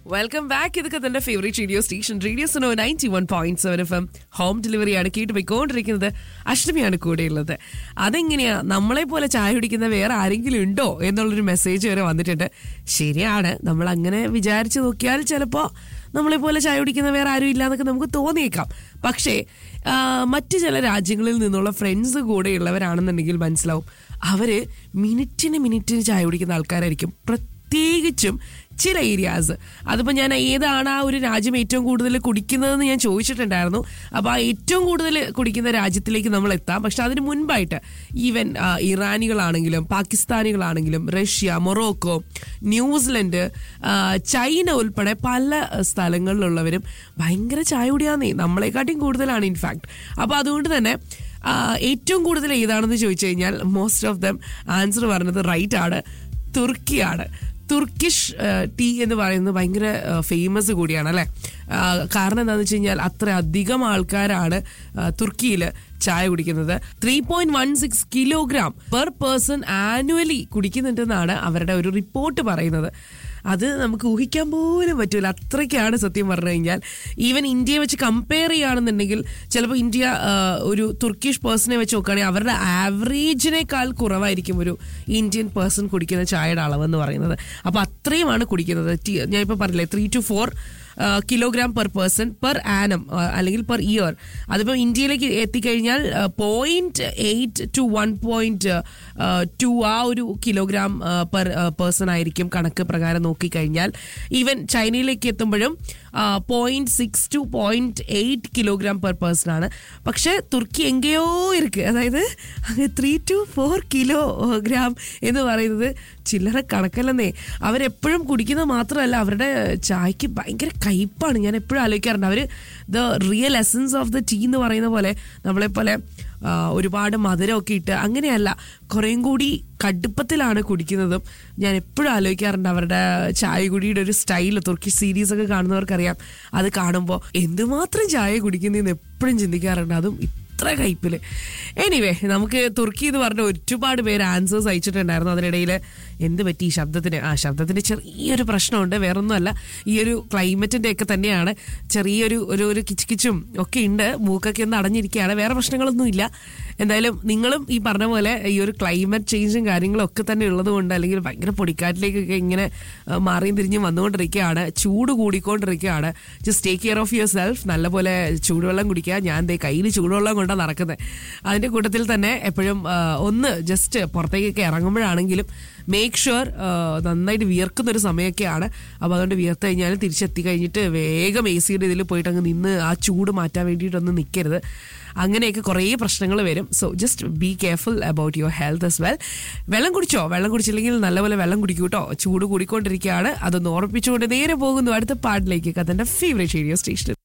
welcome back ഇതൊക്കെ തന്റെ favourite radio station radio സനോ ninety one point seven F M home ഡെലിവറിയാണ് കേട്ട് പോയിക്കൊണ്ടിരിക്കുന്നത് അഷ്ടമിയാണ് കൂടെയുള്ളത് അതെങ്ങനെയാ നമ്മളെ പോലെ ചായ കുടിക്കുന്ന വേറെ ആരെങ്കിലും ഉണ്ടോ എന്നുള്ളൊരു മെസ്സേജ് വരെ വന്നിട്ടുണ്ട് ശരിയാണ് നമ്മൾ അങ്ങനെ വിചാരിച്ചു നോക്കിയാൽ ചിലപ്പോ നമ്മളെ പോലെ ചായ കുടിക്കുന്ന വേറെ ആരും ഇല്ല എന്നൊക്കെ നമുക്ക് തോന്നിയേക്കാം പക്ഷേ ആ, മറ്റ് ചില രാജ്യങ്ങളിൽ നിന്നുള്ള ഫ്രണ്ട്സ് കൂടെ ഉള്ളവരാണെന്നുണ്ടെങ്കിൽ മനസ്സിലാവും അവര് മിനിറ്റിന് മിനിറ്റിന് ചായ കുടിക്കുന്ന ആൾക്കാരായിരിക്കും പ്രത്യേകിച്ചും ചില ഏരിയാസ് അതിപ്പോൾ ഞാൻ ഏതാണ് ആ ഒരു രാജ്യം ഏറ്റവും കൂടുതൽ കുടിക്കുന്നതെന്ന് ഞാൻ ചോദിച്ചിട്ടുണ്ടായിരുന്നു അപ്പോൾ ആ ഏറ്റവും കൂടുതൽ കുടിക്കുന്ന രാജ്യത്തിലേക്ക് നമ്മൾ എത്താം പക്ഷെ അതിന് മുൻപായിട്ട് ഈവൻ ആ, ഇറാനികളാണെങ്കിലും പാകിസ്ഥാനികളാണെങ്കിലും റഷ്യ മൊറോക്കോ ന്യൂസിലൻഡ് ആ, ചൈന ഉൾപ്പെടെ പല സ്ഥലങ്ങളിലുള്ളവരും ഭയങ്കര ചായ കുടിയാന്നേ നമ്മളെക്കാട്ടിയും കൂടുതലാണ് ഇൻഫാക്ട് അപ്പോൾ അതുകൊണ്ട് തന്നെ ആ, ഏറ്റവും കൂടുതൽ ഏതാണെന്ന് ചോദിച്ചു കഴിഞ്ഞാൽ മോസ്റ്റ് ഓഫ് ദം ആൻസർ പറഞ്ഞത് റൈറ്റ് ആണ് തുർക്കിയാണ് തുർക്കിഷ് ടീ എന്ന് പറയുന്നത് ഭയങ്കര ഫേമസ് കൂടിയാണ് അല്ലേ ആ, കാരണം എന്താണെന്ന് വെച്ച് കഴിഞ്ഞാൽ അത്ര അധികം ആൾക്കാരാണ് തുർക്കിയിൽ ചായ കുടിക്കുന്നത് three point one six kilogram per person annually കുടിക്കുന്നുണ്ടെന്നാണ് അവരുടെ ഒരു റിപ്പോർട്ട് പറയുന്നത് അത് നമുക്ക് ഊഹിക്കാൻ പോലും പറ്റൂല അത്രയ്ക്കാണ് സത്യം പറഞ്ഞു കഴിഞ്ഞാൽ ഈവൻ ഇന്ത്യയെ വെച്ച് കമ്പയർ ചെയ്യുകയാണെന്നുണ്ടെങ്കിൽ ചിലപ്പോൾ ഇന്ത്യ ആ, ഒരു തുർക്കിഷ് പേഴ്സണെ വെച്ച് നോക്കുകയാണെങ്കിൽ അവരുടെ ആവറേജിനേക്കാൾ കുറവായിരിക്കും ഒരു ഇന്ത്യൻ പേഴ്സൺ കുടിക്കുന്ന ചായയുടെ അളവെന്ന് പറയുന്നത് അപ്പോൾ അത്രയുമാണ് കുടിക്കുന്നത് ടി- ഞാൻ ഇപ്പോൾ പറഞ്ഞില്ലേ three two four kilogram per person per annum അല്ലെങ്കിൽ പെർ ഇയർ അതിപ്പോൾ ഇന്ത്യയിലേക്ക് എത്തിക്കഴിഞ്ഞാൽ point eight two one point two ആ ഒരു കിലോഗ്രാം പെർ പേഴ്സൺ ആയിരിക്കും കണക്ക് പ്രകാരം നോക്കിക്കഴിഞ്ഞാൽ ഈവൻ ചൈനയിലേക്ക് എത്തുമ്പോഴും point six two point eight kilogram per person ആണ് പക്ഷേ തുർക്കി എങ്കയോ ഇருக்கு അതായത് three two four kilogram എന്ന് പറയുന്നത് ചില്ലറ കണക്കല്ലെന്നേ അവരെപ്പോഴും കുടിക്കുന്നത് മാത്രമല്ല അവരുടെ ചായക്ക് ഭയങ്കര കയ്പാണ് ഞാൻ എപ്പോഴും ആലോചിക്കാറുണ്ട് അവർ the real essence of the tea എന്ന് പറയുന്ന പോലെ നമ്മളെപ്പോലെ ആ, ഒരുപാട് മധുരമൊക്കെ ഇട്ട് അങ്ങനെയല്ല കുറേയും കൂടി കടുപ്പത്തിലാണ് കുടിക്കുന്നതും ഞാൻ എപ്പോഴും ആലോചിക്കാറുണ്ട് അവരുടെ ചായ കുടിയുടെ ഒരു സ്റ്റൈൽ തുർക്കി സീരീസ് ഒക്കെ കാണുന്നവർക്കറിയാം അത് കാണുമ്പോൾ എന്തുമാത്രം ചായ കുടിക്കുന്നതെന്ന് എപ്പോഴും ചിന്തിക്കാറുണ്ട് അതും ഇത്ര കയ്പില് എനിവേ നമുക്ക് തുർക്കി എന്ന് പറഞ്ഞ ഒരുപാട് പേര് ആൻസേഴ്സ് അയച്ചിട്ടുണ്ടായിരുന്നു അതിനിടയിൽ എന്ത് പറ്റി ഈ ശബ്ദത്തിന് ആ ശബ്ദത്തിന് ചെറിയൊരു പ്രശ്നമുണ്ട് വേറൊന്നുമല്ല ഈ ഒരു ക്ലൈമറ്റിന്റെ ഒക്കെ തന്നെയാണ് ചെറിയൊരു ഒരു ഒരു കിച്ചുകിച്ചും ഒക്കെ ഉണ്ട് മൂക്കൊക്കെ ഒന്ന് അടഞ്ഞിരിക്കുകയാണ് വേറെ പ്രശ്നങ്ങളൊന്നും ഇല്ല എന്തായാലും നിങ്ങളും ഈ പറഞ്ഞ പോലെ ഈ ഒരു ക്ലൈമറ്റ് ചേഞ്ചും കാര്യങ്ങളും ഒക്കെ തന്നെ ഉള്ളത് കൊണ്ട് അല്ലെങ്കിൽ ഭയങ്കര പൊടിക്കാറ്റിലേക്കൊക്കെ ഇങ്ങനെ ആ, മാറിയും തിരിഞ്ഞും വന്നുകൊണ്ടിരിക്കുകയാണ് ചൂട് കൂടിക്കൊണ്ടിരിക്കുകയാണ് just take care of yourself നല്ലപോലെ ചൂടുവെള്ളം കുടിക്കുക ഞാൻ ദേ കയ്യിൽ ചൂടുവെള്ളം കൊണ്ടാണ് നടക്കുന്നത് അതിന്റെ കൂട്ടത്തിൽ തന്നെ എപ്പോഴും ആ, ഒന്ന് ജസ്റ്റ് പുറത്തേക്കൊക്കെ ഇറങ്ങുമ്പോഴാണെങ്കിലും മേക്ക് ഷുവർ നന്നായിട്ട് വിയർക്കുന്ന ഒരു സമയമൊക്കെയാണ് അപ്പോൾ അതുകൊണ്ട് വിയർത്ത് കഴിഞ്ഞാൽ തിരിച്ചെത്തി കഴിഞ്ഞിട്ട് വേഗം എ സിയുടെ ഇതിൽ പോയിട്ട് അങ്ങ് നിന്ന് ആ ചൂട് മാറ്റാൻ വേണ്ടിയിട്ടൊന്നും നിൽക്കരുത് അങ്ങനെയൊക്കെ കുറേ പ്രശ്നങ്ങൾ വരും so just be careful about your health as well വെള്ളം കുടിച്ചോ വെള്ളം കുടിച്ചില്ലെങ്കിൽ നല്ലപോലെ വെള്ളം കുടിക്കൂ കേട്ടോ ചൂട് കൂടിക്കൊണ്ടിരിക്കുകയാണ് അതൊന്ന് ഓർപ്പിച്ചുകൊണ്ട് നേരെ പോകുന്നു അടുത്ത പാട്ടിലേക്ക് കഥന്റെ ഫേവറേറ്റ് റേഡിയോ സ്റ്റേഷൻ